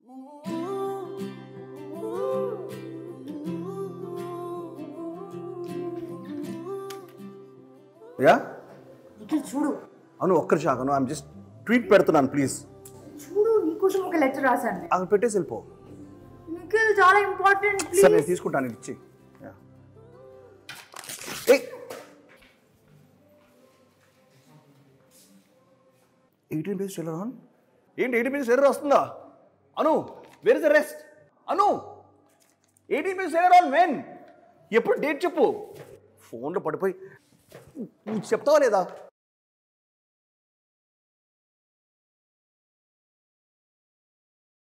Yeah Nikhil చూడు అను ఒక్కరి shock I'm just tweet పెడుతున్నాను ప్లీజ్ చూడు నీకోసం ఒక లెటర్ రాశాను నేను. అక్కడ పెట్టేసి వెళ్ళిపో నిఖిల్ చాలా ఇంపార్టెంట్ సరే ప్లీజ్ నేను తీసుకుంటాను ఇది ఇచ్చి యా. ఏయ్ ఎయిటీన్ పేజ్ ఎర్రర్ ఆన్ ఏంటి ఎయిటీన్ పేజ్ ఎర్రర్ వస్తుందా Anu where is the rest Anu eighteen page error on men ఎప్పుడు డేట్ చెప్పు ఫోన్లో పడిపోయి నువ్వు చెప్తావా లేదా